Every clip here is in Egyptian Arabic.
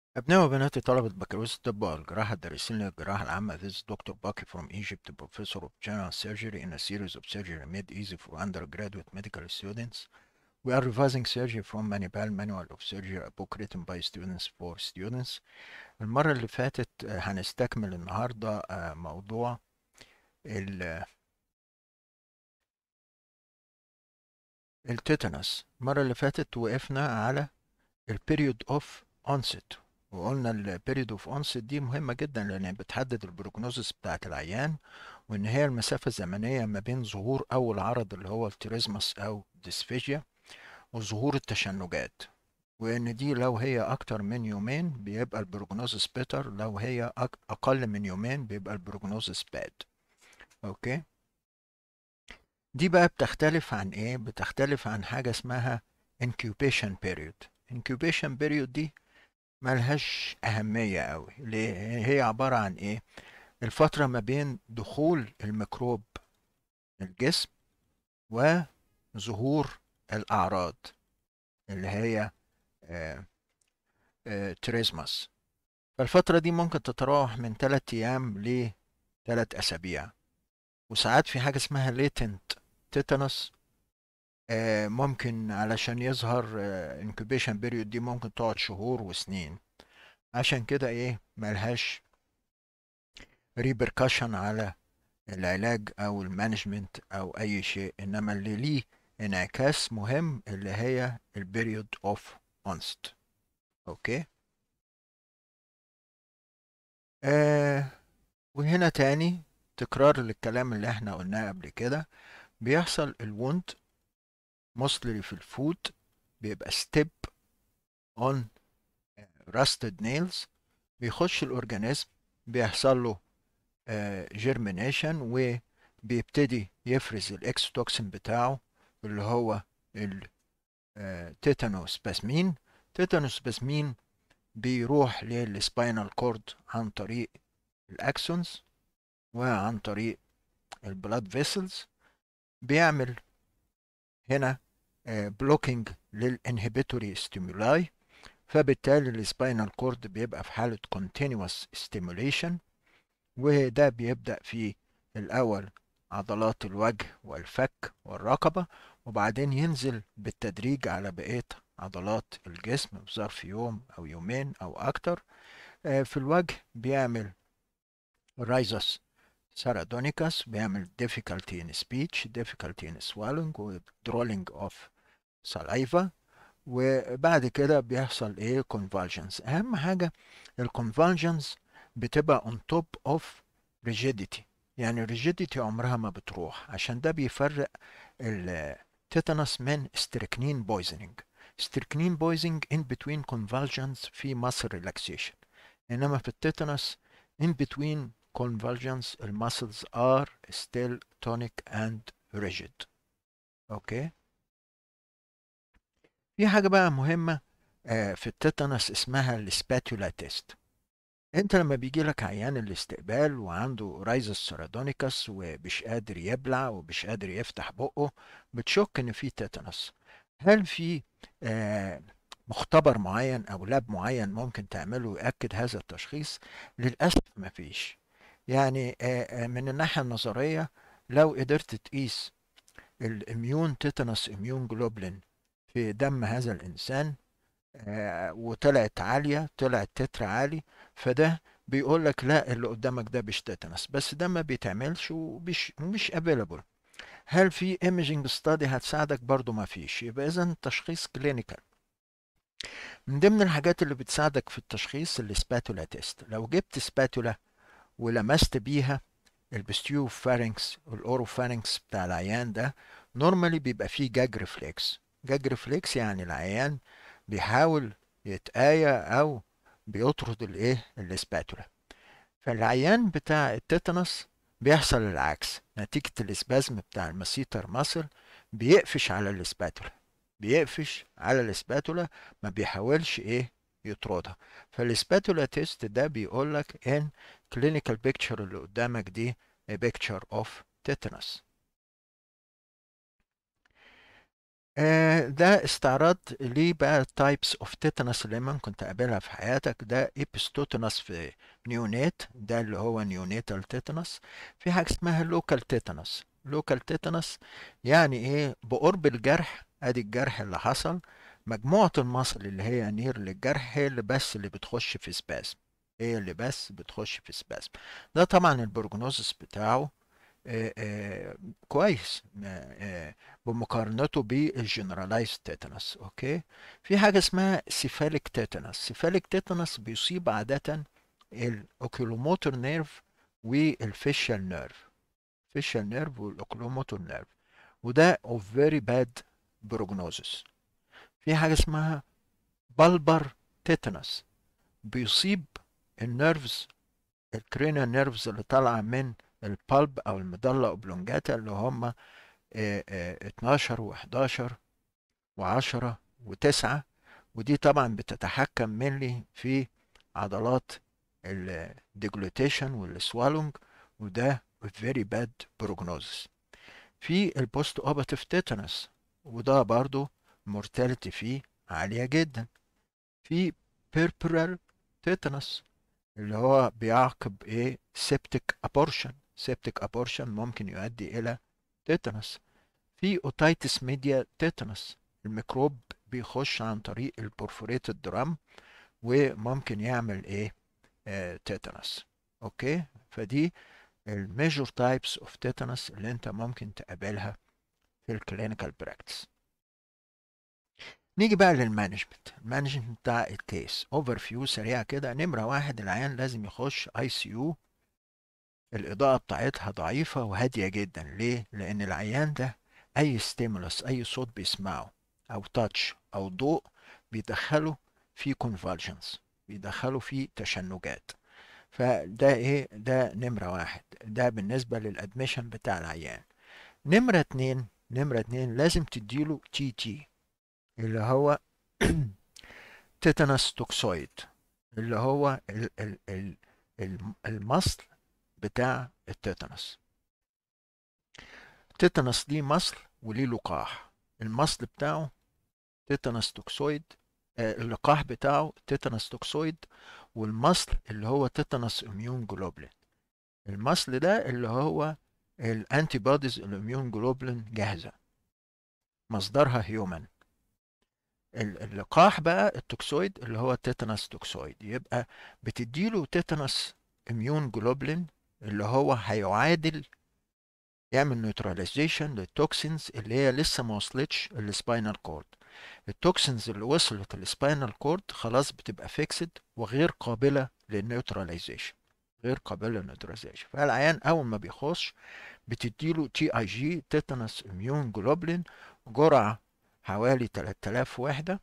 أبناء وبنات طلبة بكالوريوس الطب والجراحة الدارسين للجراحة العامة This is Dr. Baki from Egypt, professor of general surgery in a series of surgery made easy for undergraduate medical students. We are revising surgery from Manipal Manual of Surgery, a book written by students for students. المرة اللي فاتت آه، هنستكمل النهاردة آه، موضوع ال التيتانوس المرة اللي فاتت وقفنا على البيريود اوف onset وقلنا البيريود اوف onset دي مهمة جدا لأن بتحدد البروجنوزس بتاعت العيان وإن هي المسافة الزمنية ما بين ظهور أول عرض اللي هو التيريزمس أو ديسفيجيا وظهور التشنجات وإن دي لو هي أكتر من يومين بيبقى البروجنوزس بيتر لو هي أق- أقل من يومين بيبقى البروجنوزس باد أوكي دي بقى بتختلف عن إيه؟ بتختلف عن حاجة اسمها incubation period incubation period دي ملهاش أهمية أوي ليه؟ هي عبارة عن إيه؟ الفترة ما بين دخول الميكروب الجسم وظهور الأعراض اللي هي آه، آه، تريزماس فالفترة دي ممكن تتراوح من 3 أيام ل 3 أسابيع وساعات في حاجة اسمها latent tetanus آه، ممكن علشان يظهر آه، incubation period دي ممكن تقعد شهور وسنين عشان كده ايه ملهاش ريبركشن على العلاج او المانجمنت او اي شيء انما اللي ليه انعكاس مهم اللي هي البيريود اوف onset اوكي آه وهنا تاني تكرار للكلام اللي احنا قلناه قبل كده بيحصل الوند mostly في الفود بيبقى step on rusted nails بيخش الاورجانيزم بيحصل له جيرمينيشن وبيبتدي يفرز الاكستوكسين بتاعه اللي هو التيتانوسباسمين تيتانوسباسمين بيروح للسباينال كورد عن طريق الاكسونز وعن طريق البلاد فيسلز بيعمل هنا بلوكينج للانهبيتوري ستيمولاي فبالتالي السباينال كورد بيبقى في حالة continuous stimulation وده بيبدأ في الأول عضلات الوجه والفك والرقبة وبعدين ينزل بالتدريج على بقية عضلات الجسم في ظرف يوم أو يومين أو أكتر آه، في الوجه بيعمل رايزس سارادونيكاس بيعمل difficulty in speech difficulty in swallowing و drooling of saliva وبعد كده بيحصل ايه convulsions اهم حاجة الكونفالجنز بتبقى on top of rigidity يعني rigidity عمرها ما بتروح عشان ده بيفرق التيتانوس من strychnine poisoning strychnine poisoning in between convulsions في muscle relaxation انما في التيتانوس in between convulsions المسلز are still tonic and rigid اوكي في حاجة بقى مهمة آه، في التيتانوس اسمها السباتولا تيست انت لما بيجي لك عيان الاستقبال وعنده رايزس سيرادونيكاس ومش قادر يبلع ومش قادر يفتح بقه بتشك ان في تيتانوس هل في آه، مختبر معين او لاب معين ممكن تعمله يأكد هذا التشخيص للأسف مفيش يعني آه، آه، من الناحية النظرية لو قدرت تقيس الاميون تيتانوس اميون جلوبلين في دم هذا الإنسان آه، وطلعت عالية طلعت تتر عالي فده بيقول لك لا اللي قدامك ده مش تيتانوس بس ده ما بيتعملش ومش مش افيلابل هل في ايميجنج ستادي هتساعدك برضو ما فيش يبقى اذا تشخيص كلينيكال من ضمن الحاجات اللي بتساعدك في التشخيص السباتولا تيست لو جبت سباتولا ولمست بيها البستيو فارنكس والاورو فارنكس بتاع العيان ده نورمالي بيبقى فيه جاج ريفلكس جاج ريفلكس يعني العيان بيحاول يتآية او بيطرد الايه الاسباتولا فالعيان بتاع التيتانوس بيحصل العكس نتيجة الاسبازم بتاع المسيتر ماسل بيقفش على الاسباتولا بيقفش على الاسباتولا ما بيحاولش ايه يطردها فالاسباتولا تيست ده بيقول لك ان كلينيكال بيكتشر اللي قدامك دي a picture of tetanus آه، ده استعراض ليه بقى تايبس اوف تيتانس اللي ممكن تقابلها في حياتك ده ايبستوتينس في نيونيت ده اللي هو نيونيتال تيتانس في حاجه اسمها لوكال تيتانس لوكال تيتانس يعني ايه بقرب الجرح ادي الجرح اللي حصل مجموعه المصل اللي هي نير للجرح هي اللي بس اللي بتخش في سباسم هي اللي بس بتخش في سباسم ده طبعا البروجنوزس بتاعه آه، آه، كويس آه، بمقارنته بالجنرالايز تيتانس اوكي في حاجه اسمها سيفاليك تيتانس سيفاليك تيتانس بيصيب عاده الاوكيلوموتور نيرف والفيشال نيرف فيشال نيرف والاوكيلوموتور نيرف وده of very bad prognosis في حاجه اسمها بالبر تيتانس بيصيب النيرفز الكرينال نيرفز اللي طالعه من البالب او المضله اوبلونجاتا اللي هم 12 و11 و10 و9 ودي طبعا بتتحكم منلي في عضلات الديجلوتيشن والسوالونج وده very bad prognosis في البوست اوباتيف تيتانس وده برضو مورتاليتي فيه عالية جدا في بيربرال تيتانس اللي هو بيعقب ايه سيبتيك ابورشن سيبتيك ابورشن ممكن يؤدي الى تيتانس في اوتايتس ميديا تيتانس الميكروب بيخش عن طريق البورفوريتد درام وممكن يعمل ايه آه تيتانس اوكي فدي الميجور تايبس اوف تيتانس اللي انت ممكن تقابلها في الكلينيكال براكتس نيجي بقى للمانجمنت المانجمنت بتاع الكيس اوفر فيو سريع كده نمره واحد العيان لازم يخش اي سي يو الاضاءه بتاعتها ضعيفه وهاديه جدا ليه لان العيان ده اي ستيمولس اي صوت بيسمعه او تاتش او ضوء بيدخله في كونفالجنس بيدخله في تشنجات فده ايه ده نمرة واحد ده بالنسبة للادميشن بتاع العيان نمرة اتنين نمرة اتنين لازم تديله تي تي اللي هو تيتانس توكسويد اللي هو ال ال ال المصل بتاع التيتانس التيتانس ليه مصل وليه لقاح المصل بتاعه تيتانس توكسويد آه اللقاح بتاعه تيتانس توكسويد والمصل اللي هو تيتانس اميون جلوبلين المصل ده اللي هو الانتي بوديز الاميون جلوبلين جاهزه مصدرها هيومن اللقاح بقى التوكسويد اللي هو تيتانس توكسويد يبقى بتديله تيتانس اميون جلوبلين اللي هو هيعادل يعمل نيوتراليزيشن للتوكسينز اللي هي لسه ما وصلتش السباينال كورد التوكسينز اللي وصلت السباينال كورد خلاص بتبقى فيكسد وغير قابلة للنيوتراليزيشن غير قابلة للنيوتراليزيشن فالعيان أول ما بيخش بتديله تي اي جي تيتانس اميون جلوبلين جرعة حوالي 3000 وحدة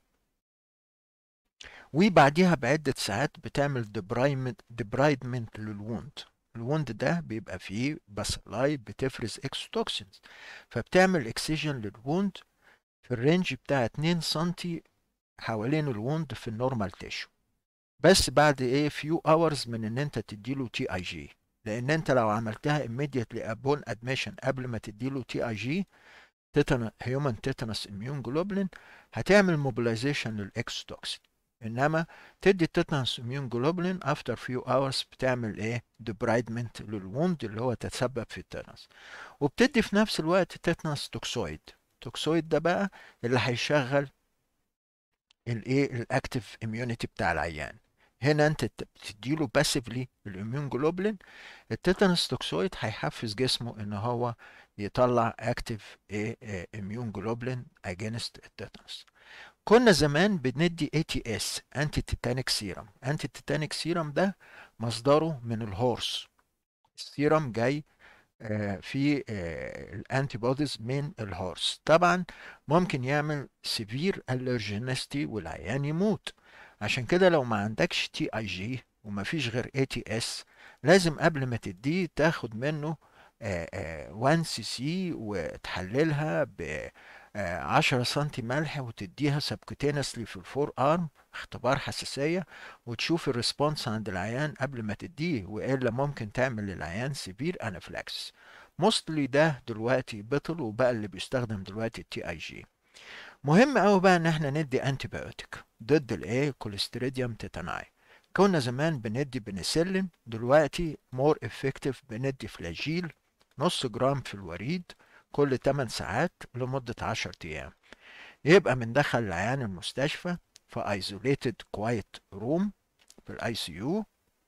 وبعديها بعدة ساعات بتعمل ديبرايدمنت للوند الوند ده بيبقى فيه باسلاي بتفرز اكسوتوكسينز فبتعمل اكسجين للوند في الرينج بتاع 2 سنتي حوالين الوند في النورمال تيشو بس بعد ايه فيو اورز من ان انت تديله تي اي جي لان انت لو عملتها immediately upon admission قبل ما تديله تي اي جي تيتانا هيومن تيتانس اميون جلوبلين هتعمل موبيلايزيشن للاكسوتوكسين انما تدي التيتانس اميون جلوبلين افتر فيو اورز بتعمل ايه ديبرايدمنت للوند اللي هو تتسبب في التيتانس وبتدي في نفس الوقت تيتانس توكسويد التوكسويد ده بقى اللي هيشغل الايه الاكتيف اميونيتي بتاع العيان هنا انت بتديله باسفلي الاميون جلوبلين التيتانس توكسويد هيحفز جسمه ان هو يطلع اكتيف ايه اميون جلوبلين اجينست التيتانس كنا زمان بندي اي تي اس انتي تيتانيك سيرم انتي تيتانيك سيرم ده مصدره من الهورس السيرم جاي في الانتي بوديز من الهورس طبعا ممكن يعمل سيفير الرجينستي والعيان يموت عشان كده لو ما عندكش تي اي جي وما فيش غير اي تي اس لازم قبل ما تديه تاخد منه 1 سي سي وتحللها ب 10 سنتي ملح وتديها سبكوتينسلي في الفور ارم اختبار حساسية وتشوف الريسبونس عند العيان قبل ما تديه وإلا ممكن تعمل للعيان سيفير انافلاكس موستلي ده دلوقتي بطل وبقى اللي بيستخدم دلوقتي التي اي جي مهم قوي بقى ان احنا ندي انتي بايوتيك ضد الايه كوليستريديوم تيتاناي كنا زمان بندي بنسلين دلوقتي مور افكتيف بندي فلاجيل نص جرام في الوريد كل 8 ساعات لمدة 10 ايام يبقى بندخل العيان المستشفى في isolated quiet room في الاي سي يو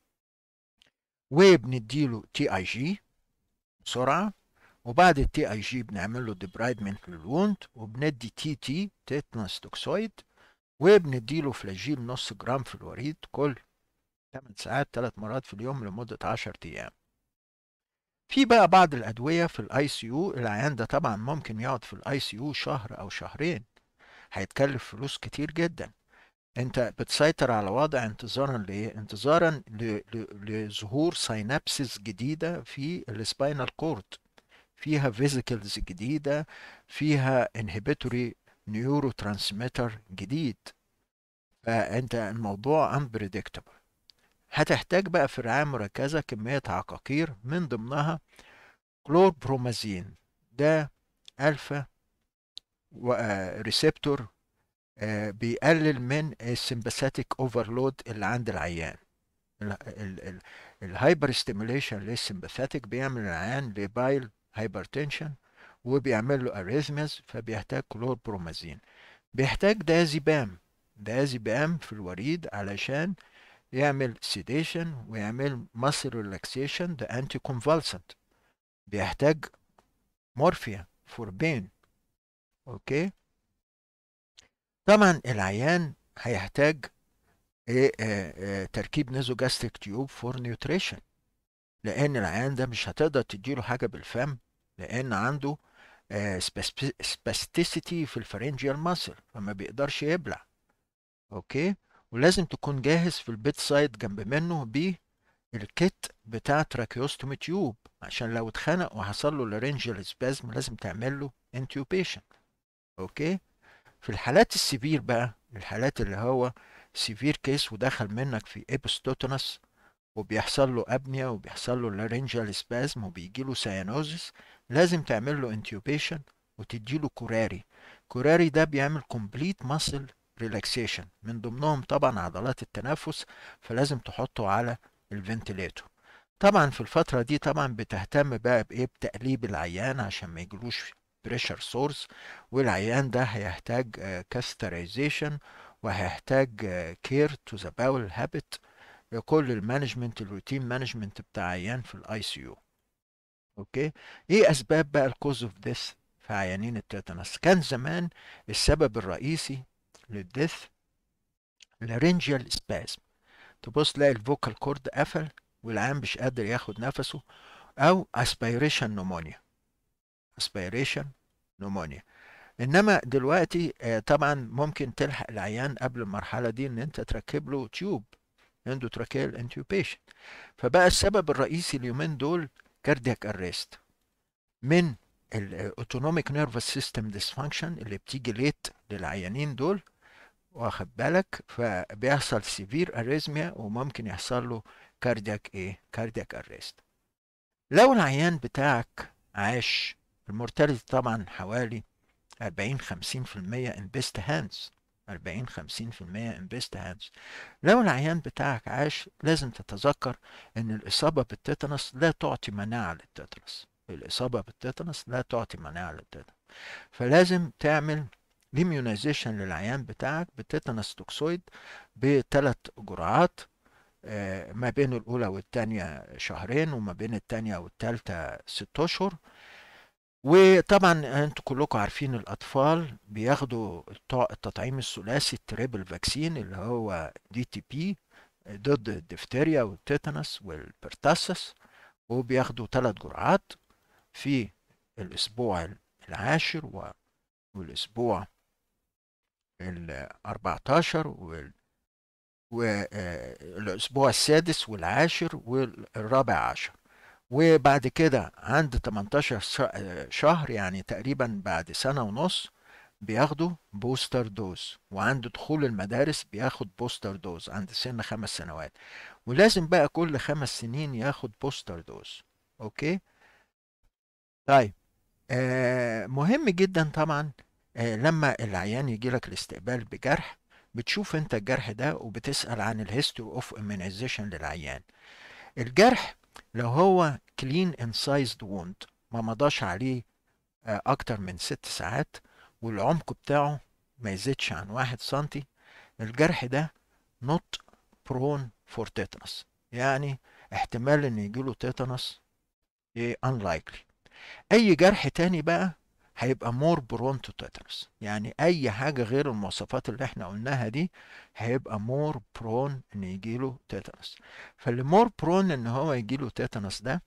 وبنديله تي اي جي بسرعة وبعد التي اي جي بنعمل له ديبرايدمنت للوند وبندي تي تي تيتنس توكسويد وبنديله فلاجيل نص جرام في الوريد كل 8 ساعات 3 مرات في اليوم لمدة 10 ايام في بقى بعض الادويه في الاي سي يو العيان ده طبعا ممكن يقعد في الاي سي يو شهر او شهرين هيتكلف فلوس كتير جدا انت بتسيطر على وضع انتظارا لايه انتظارا لظهور ساينابسز جديده في السباينال كورد فيها فيزيكلز جديده فيها انهبيتوري نيورو ترانسميتر جديد فانت الموضوع unpredictable هتحتاج بقى في الرعاية المركزة كمية عقاقير من ضمنها كلوربرومازين ده ألفا ريسبتور بيقلل من السمباثيك اوفرلود اللي عند العيان الهايبر ستيميوليشن للسمباثيك بيعمل العيان لبايل هايبرتنشن وبيعمل له اريثميز فبيحتاج كلوربرومازين بيحتاج دازيبام دازيبام في الوريد علشان يعمل سيديشن ويعمل ماسل ريلاكسيشن ده انتي كونفالسنت بيحتاج مورفيا فور بين اوكي طبعا العيان هيحتاج ايه اه اه تركيب نيزوجاستريك تيوب فور نيوتريشن لان العيان ده مش هتقدر تديله حاجه بالفم لان عنده اه سباستيسيتي في الفرنجيال ماسل فما بيقدرش يبلع اوكي ولازم تكون جاهز في البيت سايد جنب منه بالكيت بتاع تراكيوستومي تيوب عشان لو اتخنق وحصل له لارنجيال سبازم لازم تعمل له انتيوبيشن اوكي في الحالات السيفير بقى الحالات اللي هو سيفير كيس ودخل منك في ابستوتونس وبيحصل له ابنيا وبيحصل له لارنجيال سبازم وبيجي له سيانوزس لازم تعمل له انتيوبيشن وتدي له كوراري كوراري ده بيعمل كومبليت ماسل ريلاكسيشن من ضمنهم طبعا عضلات التنفس فلازم تحطه على الفنتليتور طبعا في الفترة دي طبعا بتهتم بقى بإيه بتقليب العيان عشان ما يجلوش بريشر سورس والعيان ده هيحتاج كاسترايزيشن وهيحتاج كير تو ذا باول هابت كل المانجمنت الروتين مانجمنت بتاع عيان في الاي سي يو اوكي ايه اسباب بقى الكوز اوف ديث في عيانين التيتانوس كان زمان السبب الرئيسي للديث لارنجيال سبازم تبص تلاقي الفوكال كورد قفل والعيان مش قادر ياخد نفسه او اسبيريشن نمونيا اسبيريشن نمونيا انما دلوقتي طبعا ممكن تلحق العيان قبل المرحله دي ان انت تركب له تيوب اندوتراكيال انتيوبيشن فبقى السبب الرئيسي اليومين دول كاردياك اريست من الاوتونوميك نيرفس سيستم ديسفانكشن اللي بتيجي ليت للعيانين دول واخد بالك فبيحصل سيفير اريزميا وممكن يحصل له كاردياك ايه كاردياك اريست لو العيان بتاعك عاش المورتاليتي طبعا حوالي 40 50% ان بيست هاندز 40 50% ان بيست هاندز لو العيان بتاعك عاش لازم تتذكر ان الاصابه بالتيتانوس لا تعطي مناعه للتيتانوس الاصابه بالتيتانوس لا تعطي مناعه للتيتانوس فلازم تعمل الاميونيزيشن للعيان بتاعك بتيتانوس توكسويد بثلاث جرعات ما بين الأولى والتانية شهرين وما بين التانية والتالتة ست أشهر وطبعا انتوا كلكم عارفين الأطفال بياخدوا التطعيم الثلاثي التريبل فاكسين اللي هو دي تي بي ضد الدفتيريا والتيتانوس والبرتاسس وبياخدوا ثلاث جرعات في الأسبوع العاشر والأسبوع ال 14 وال والأسبوع السادس والعاشر والرابع عشر وبعد كده عند 18 شهر يعني تقريبا بعد سنة ونص بياخدوا بوستر دوز وعند دخول المدارس بياخد بوستر دوز عند سن خمس سنوات ولازم بقى كل خمس سنين ياخد بوستر دوز اوكي طيب آه مهم جدا طبعا آه، لما العيان يجي لك الاستقبال بجرح بتشوف انت الجرح ده وبتسأل عن الهيستوري اوف immunization للعيان الجرح لو هو clean incised wound ما مضاش عليه آه، اكتر من ست ساعات والعمق بتاعه ما يزيدش عن واحد سنتي الجرح ده not prone for tetanus يعني احتمال ان يجيله تيتانوس ايه unlikely اي جرح تاني بقى هيبقى مور برون تو تيتانوس يعني اي حاجه غير المواصفات اللي احنا قلناها دي هيبقى مور برون ان يجيله تيتانوس فاللي مور برون ان هو يجيله تيتانوس ده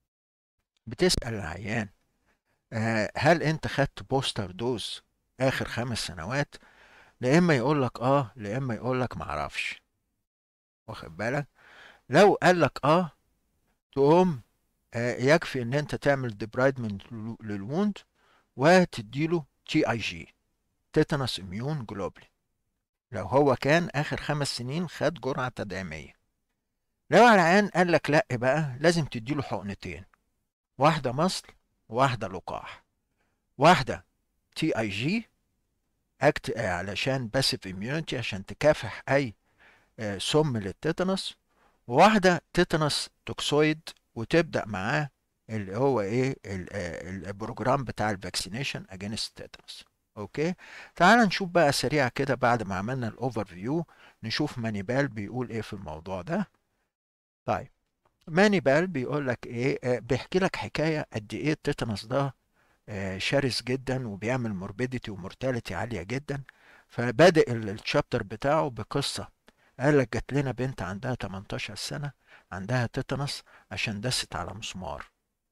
بتسال العيان آه هل انت خدت بوستر دوز اخر خمس سنوات لا اما يقول لك اه لا اما يقول لك معرفش واخد بالك لو قال لك اه تقوم آه يكفي ان انت تعمل ديبرايدمنت للوند وتديله تي اي جي تيتانوس اميون جلوبلي لو هو كان اخر خمس سنين خد جرعه تدعيميه لو العيان قال لك لا بقى لازم تديله حقنتين واحده مصل وواحده لقاح واحده تي اي جي اكت علشان باسيف اميونيتي عشان تكافح اي آه، سم للتيتانوس وواحده تيتانوس توكسويد وتبدا معاه اللي هو ايه ال- آه، البروجرام بتاع الفاكسينيشن اجينست تيتانوس اوكي تعال نشوف بقى سريع كده بعد ما عملنا الاوفر فيو نشوف مانيبال بيقول ايه في الموضوع ده طيب مانيبال بيقول لك ايه آه، بيحكي لك حكايه قد ايه التيتانوس ده آه، شرس جدا وبيعمل موربيديتي ومورتاليتي عاليه جدا فبادئ ال- الشابتر بتاعه بقصه قال لك جات لنا بنت عندها 18 سنه عندها تيتانوس عشان دست على مسمار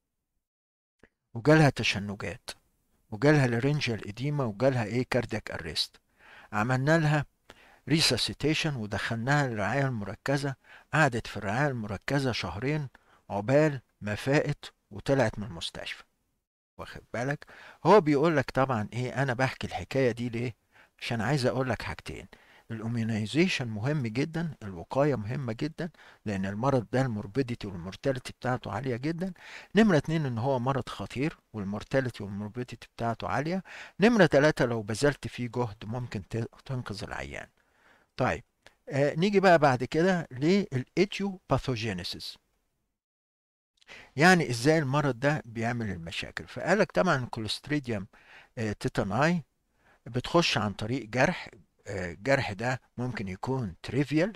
وجالها تشنجات وجالها لارنجيال اديما وجالها ايه كاردياك اريست عملنا لها ريساسيتيشن ودخلناها الرعايه المركزه قعدت في الرعايه المركزه شهرين عقبال ما فاقت وطلعت من المستشفى واخد بالك هو بيقول لك طبعا ايه انا بحكي الحكايه دي ليه عشان عايز اقول لك حاجتين الاميونيزيشن مهم جدا الوقايه مهمه جدا لان المرض ده الموربيديتي والمورتاليتي بتاعته عاليه جدا نمره اتنين ان هو مرض خطير والمورتاليتي والموربيديتي بتاعته عاليه نمره تلاته لو بذلت فيه جهد ممكن ت- تنقذ العيان طيب آه نيجي بقى بعد كده للاتيو باثوجينيسيس يعني ازاي المرض ده بيعمل المشاكل فقالك طبعا الكوليستريديوم آه تيتاناي بتخش عن طريق جرح آه، الجرح ده ممكن يكون تريفيال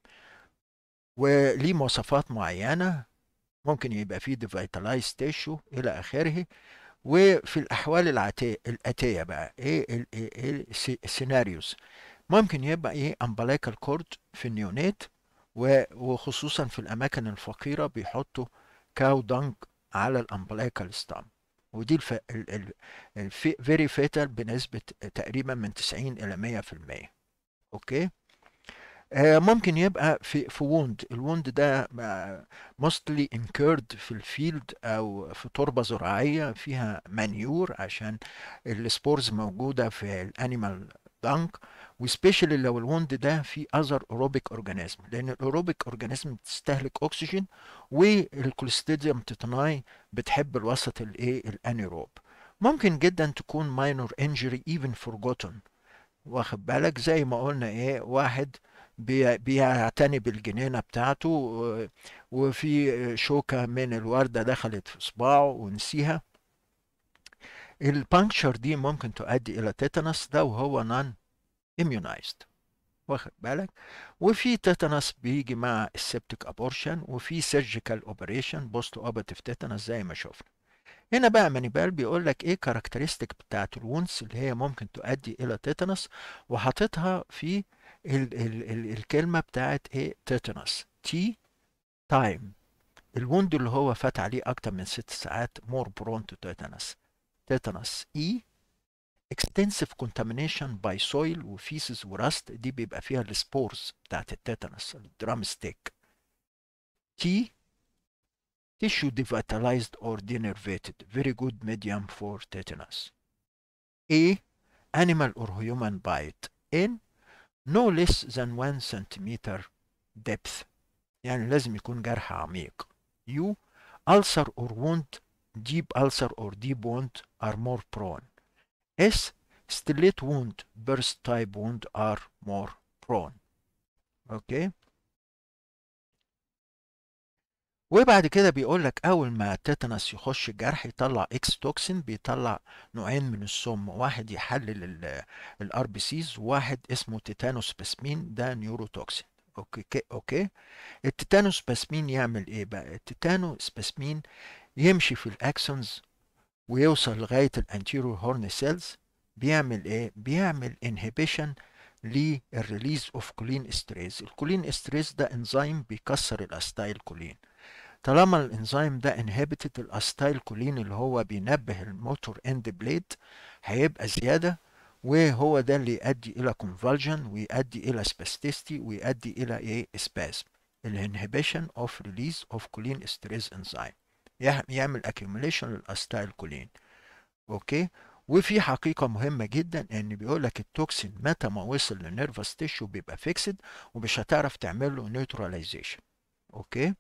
وليه مواصفات معينة ممكن يبقى فيه ديفيتالايز تيشو إلى آخره وفي الأحوال العاتية الآتية بقى إيه ال- إيه إيه السي- السيناريوز ممكن يبقى إيه أمبلايكال كورد في النيونات و- وخصوصا في الأماكن الفقيرة بيحطوا كاو دانج على الأمبلايكال ستام ودي الف... ال... ال... الفي... فيري فيتال بنسبة تقريبا من 90 إلى 100% أوكي آه، ممكن يبقى في في ووند الووند ده موستلي انكيرد في الفيلد او في تربه زراعيه فيها مانيور عشان السبورز موجوده في الانيمال دانك وسبيشالي لو الوند ده فيه اذر اوروبيك اورجانيزم لان الاوروبيك اورجانيزم بتستهلك اكسجين والكوليستيديوم تيتاناي بتحب الوسط الايه الانيروب ممكن جدا تكون ماينور انجري ايفن فورجوتن واخد بالك زي ما قلنا ايه واحد بي- بيعتني بالجنينة بتاعته و- وفي شوكة من الوردة دخلت في صباعه ونسيها البانكشر دي ممكن تؤدي إلى تيتانوس ده وهو نون immunized واخد بالك وفي تيتانوس بيجي مع السبتيك ابورشن وفي سيرجيكال اوبريشن بوست اوبرتيف تيتانوس زي ما شفنا هنا بقى مانيبال بيقول لك ايه كاركترستيك بتاعت الونس اللي هي ممكن تؤدي الى تيتانوس وحاططها في ال ال ال الكلمه بتاعت ايه تيتانوس تي تايم الوند اللي هو فات عليه اكتر من ست ساعات مور برون تو تيتانوس تيتانوس اي extensive contamination by soil وفيسز ورست دي بيبقى فيها السبورز بتاعت التيتانوس الدرام ستيك تي tissue devitalized or denervated very good medium for tetanus A animal or human bite in no less than 1 centimeter depth يعني لازم يكون جرح عميق U ulcer or wound deep ulcer or deep wound are more prone S ستيليت wound burst type wound are more prone اوكي وبعد كده بيقول لك اول ما التيتانس يخش الجرح يطلع اكس توكسين بيطلع نوعين من السم واحد يحلل الار بي سيز وواحد اسمه تيتانوس باسمين ده نيوروتوكسين اوكي اوكي التيتانوس باسمين يعمل ايه بقى التيتانوس باسمين يمشي في الاكسونز ويوصل لغايه الانتيريور هورن سيلز بيعمل ايه بيعمل انهبيشن للريليز اوف كولين استريز الكولين استريز ده انزيم بيكسر الاستايل كولين طالما الانزيم ده انهبتد الاستايل كولين اللي هو بينبه الموتور اند بليد هيبقى زياده وهو ده اللي يؤدي الى كونفالجن ويؤدي الى سباستيستي ويؤدي الى ايه سباسم الانهبيشن اوف ريليز اوف كولين استريز انزيم يعمل اكيوميليشن للاستايل كولين اوكي وفي حقيقة مهمة جدا ان بيقول لك التوكسين متى ما وصل للنيرفس تيشو بيبقى فيكسد ومش هتعرف تعمل له نيوتراليزيشن اوكي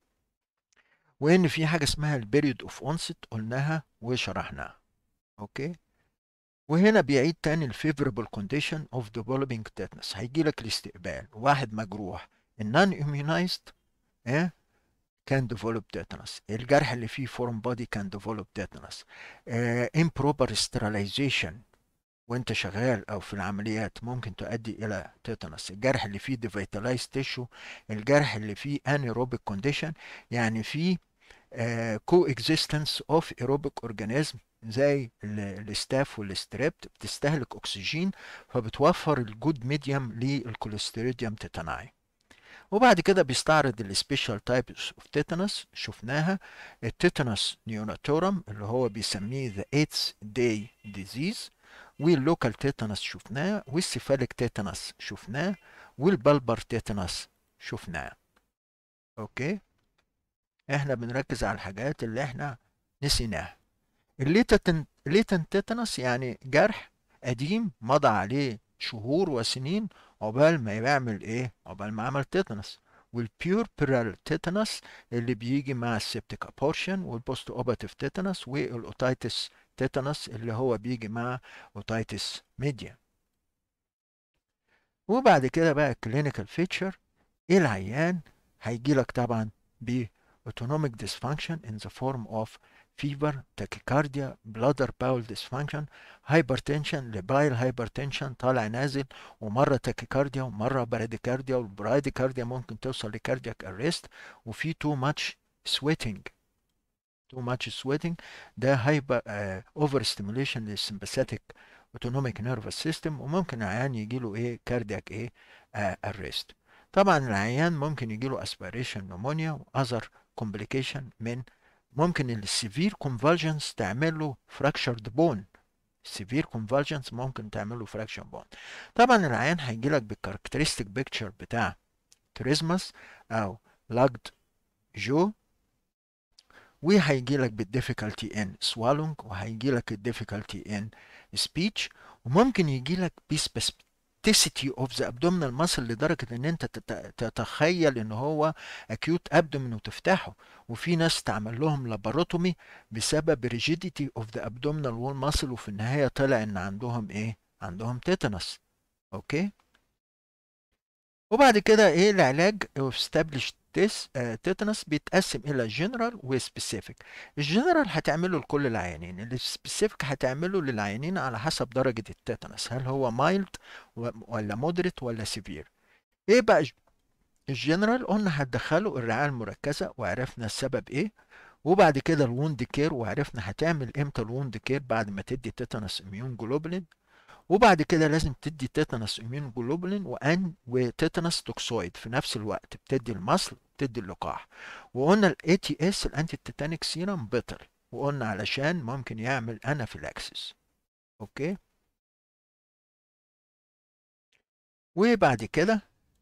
وان في حاجة اسمها البيريود اوف اونست قلناها وشرحناها اوكي وهنا بيعيد تاني الفيفوربل كونديشن اوف ديفلوبينج تيتنس هيجي لك الاستقبال واحد مجروح النون اميونايزد ايه كان ديفلوب تيتانس الجرح اللي فيه فورم بودي كان ديفلوب تيتانس امبروبر ستيرلايزيشن وانت شغال او في العمليات ممكن تؤدي الى تيتانس الجرح اللي فيه ديفيتالايز تيشو الجرح اللي فيه انيروبيك كونديشن يعني فيه كو اكزيستنس اوف ايروبيك اورجانيزم زي الستاف والستريبت بتستهلك اكسجين فبتوفر الجود ميديوم للكوليستيريديوم تيتاناي وبعد كده بيستعرض السبيشال تايبس اوف تيتانس شفناها التيتانس نيوناتورم اللي هو بيسميه ذا 8 داي ديزيز واللوكال تيتانس شفناه والسيفاليك تيتانس شفناه والبلبر تيتانس شفناه اوكي احنا بنركز على الحاجات اللي احنا نسيناها الليتن تيتانس يعني جرح قديم مضى عليه شهور وسنين عقبال ما يعمل ايه عقبال ما عمل تيتانس والبيور بيرال تيتانس اللي بيجي مع السبتيك ابورشن والبوست اوباتيف تيتانس والاوتايتس تيتانس اللي هو بيجي مع اوتايتس ميديا وبعد كده بقى الكلينيكال فيتشر العيان هيجي لك طبعا ب autonomic dysfunction in the form of fever, tachycardia, bladder bowel dysfunction, hypertension, labile hypertension طالع نازل ومرة تاكيكارديا ومرة براديكارديا والبراديكارديا ممكن توصل لكاردياك ارست وفي too much sweating too much sweating ده هايبر اوفر ستيموليشن للسمباثيك اوتونوميك نيرفس سيستم وممكن العيان يجي له ايه كاردياك ايه ارست طبعا العيان ممكن يجي له اسبيريشن نمونيا واذر كومبليكيشن من ممكن السيفير كونفالجنس تعمل له فراكشرد بون سيفير كونفالجنس ممكن تعمل له فراكشر بون طبعا العيان هيجي لك بالكاركترستيك بيكتشر بتاع تريزماس او لاجد جو وهيجي لك بالديفيكالتي ان سوالونج وهيجي لك الديفيكالتي ان سبيتش وممكن يجي لك بسبيستيسيتي اوف ذا ابدومينال ماسل لدرجه ان انت تتخيل ان هو اكيوت ابدومين وتفتحه وفي ناس تعمل لهم لاباروتومي بسبب ريجيديتي اوف ذا ابدومينال وول ماسل وفي النهايه طلع ان عندهم ايه عندهم تيتانس اوكي وبعد كده ايه العلاج established تيتانس بيتقسم الى جنرال وسبيسيفيك الجنرال هتعمله لكل العيانين السبيسيفيك هتعمله للعيانين على حسب درجة التيتانس هل هو مايلد ولا مودريت ولا سيفير ايه بقى الجنرال قلنا هتدخله الرعاية المركزة وعرفنا السبب ايه وبعد كده الوند كير وعرفنا هتعمل امتى الوند كير بعد ما تدي تيتانس اميون جلوبولين وبعد كده لازم تدي تيتانس اميون جلوبولين وان وتيتانس توكسويد في نفس الوقت بتدي المصل بتدي اللقاح وقلنا الاي تي اس الانتي تيتانيك سيرم بطل وقلنا علشان ممكن يعمل انافيلاكسس اوكي وبعد كده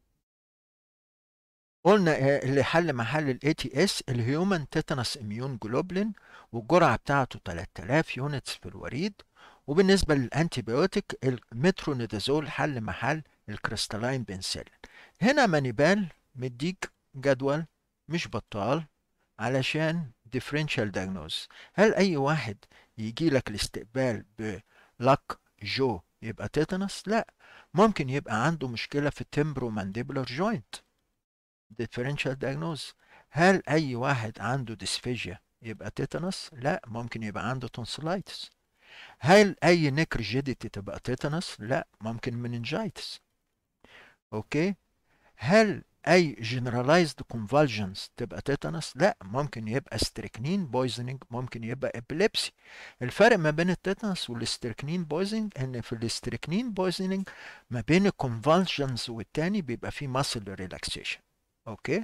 قلنا اللي حل محل الاي تي اس الهيومن تيتانس اميون جلوبلين والجرعه بتاعته 3000 يونتس في الوريد وبالنسبه للانتي بيوتيك المترونيدازول حل محل الكريستالاين بنسلين هنا مانيبال مديك جدول مش بطال علشان differential diagnosis هل اي واحد يجي لك الاستقبال بلاك جو يبقى تيتانس لا ممكن يبقى عنده مشكلة في التمبرو مانديبولار جوينت differential diagnosis هل اي واحد عنده ديسفيجيا يبقى تيتانس لا ممكن يبقى عنده تونسلايتس هل اي نيك ريجيديتي تبقى تيتانس لا ممكن مننجايتس اوكي هل اي generalized convulsions تبقى تيتانس لا ممكن يبقى ستريكنين بويزنينج ممكن يبقى ابيليبسي الفرق ما بين التيتانس والستريكنين بويزنينج ان في الستريكنين بويزنينج ما بين الكونفالجنز والتاني بيبقى فيه ماسل ريلاكسيشن اوكي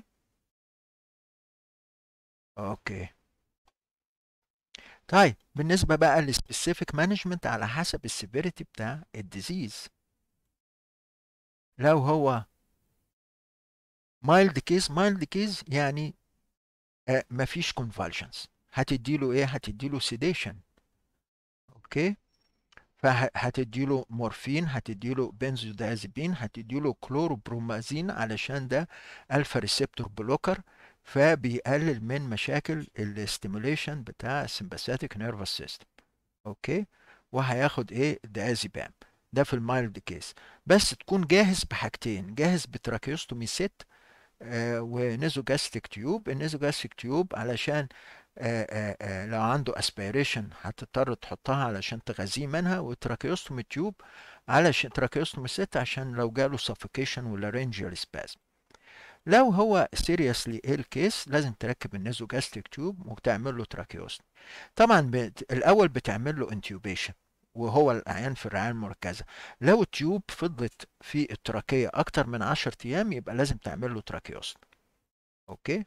اوكي طيب بالنسبة بقى للسبيسيفيك مانجمنت على حسب السيفيريتي بتاع الديزيز لو هو مايلد كيس مايلد كيس يعني آه مفيش كونفالجنس هتديله ايه هتديله سيديشن اوكي فهتديله مورفين هتديله بنزودازيبين هتديله كلوروبرومازين علشان ده الفا ريسبتور بلوكر فبيقلل من مشاكل الاستيموليشن بتاع السمباثيك نيرفس سيستم اوكي وهياخد ايه دازيبام ده في المايلد كيس بس تكون جاهز بحاجتين جاهز بتراكيوستومي ست آه ونيزوجاستيك تيوب النيزوجاستيك تيوب علشان آه آه آه لو عنده اسبيريشن هتضطر تحطها علشان تغذيه منها وتراكيوستومي تيوب علشان تراكيوستومي ست عشان لو جاله سفوكيشن ولا رينجر سبازم لو هو سيريسلي ايل كيس لازم تركب النيزوجاستيك تيوب وتعمل له تراكيوستومي طبعا بت... الاول بتعمل له انتيوبيشن وهو العيان في الرعايه المركزه لو التيوب فضلت في التراكيه اكتر من 10 ايام يبقى لازم تعمل له تراكيوستومي اوكي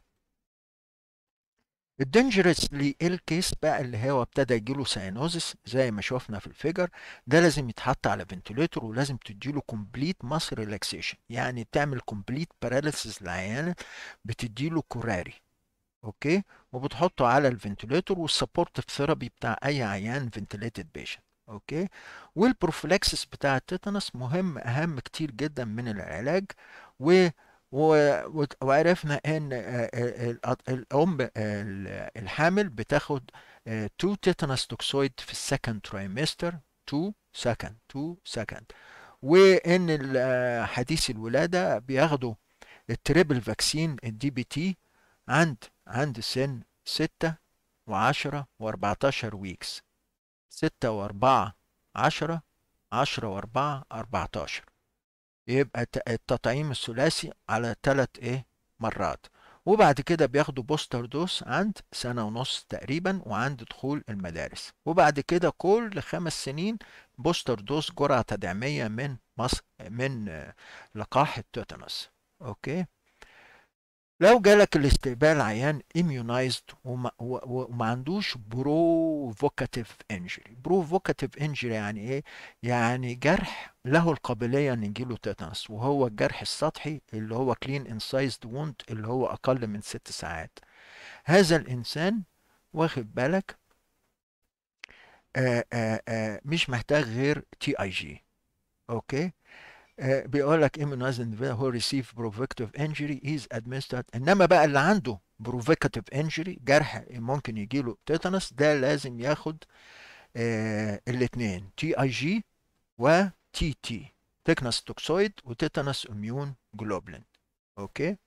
الدنجرسلي ال كيس بقى اللي هو ابتدى يجيله ساينوزس زي ما شفنا في الفيجر ده لازم يتحط على فنتوليتور ولازم تديله كومبليت ماس ريلاكسيشن يعني بتعمل كومبليت باراليسيس للعيان بتديله كوراري اوكي وبتحطه على الفنتوليتور والسبورتيف ثيرابي بتاع اي عيان فنتليتد بيشنت اوكي والبروفلاكسس بتاع التيتانس مهم اهم كتير جدا من العلاج و وعرفنا ان الام الحامل بتاخد 2 تيتانس توكسويد في السكند ترايمستر 2 سكند 2 سكند وان حديث الولاده بياخدوا التريبل فاكسين الدي بي تي عند عند سن 6 و10 و14 ويكس 6 و4 10 10 و4 14 يبقى التطعيم الثلاثي على ثلاث ايه مرات وبعد كده بياخدوا بوستر دوس عند سنة ونص تقريبا وعند دخول المدارس وبعد كده كل خمس سنين بوستر دوس جرعة تدعيمية من مصر من لقاح التوتنس اوكي لو جالك الاستقبال عيان immunized وما, وما عندوش بروفوكاتيف انجري بروفوكاتيف انجري يعني ايه يعني جرح له القابليه ان يجيله تيتانس وهو الجرح السطحي اللي هو كلين انسايزد ووند اللي هو اقل من ست ساعات هذا الانسان واخد بالك آآ آآ مش محتاج غير تي اي جي اوكي بيقول لك immunizing who receive provocative injury is administered انما بقى اللي عنده provocative injury جرح ممكن يجيله تيتانس ده لازم ياخد آه الاثنين تي اي جي و تي تي تيتانس توكسويد وتيتانس اميون جلوبلين اوكي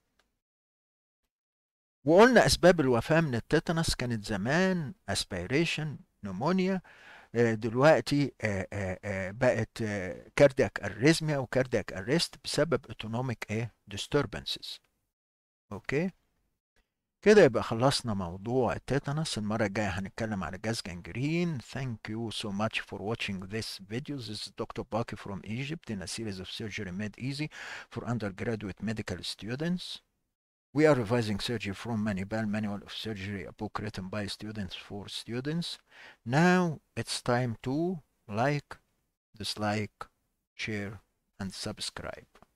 وقلنا اسباب الوفاه من التيتانس كانت زمان اسبيريشن نمونيا دلوقتي بقت كاردياك اريزميا وكاردياك اريست بسبب اوتونوميك ايه disturbances اوكي كده يبقى خلصنا موضوع التيتانس المرة الجاية هنتكلم على جاز جانجرين thank you so much for watching this video this is Dr. Baki from Egypt in a series of surgery made easy for undergraduate medical students We are revising surgery from Manibal Manual of Surgery, a book written by students for students. Now it's time to like, dislike, share, and subscribe.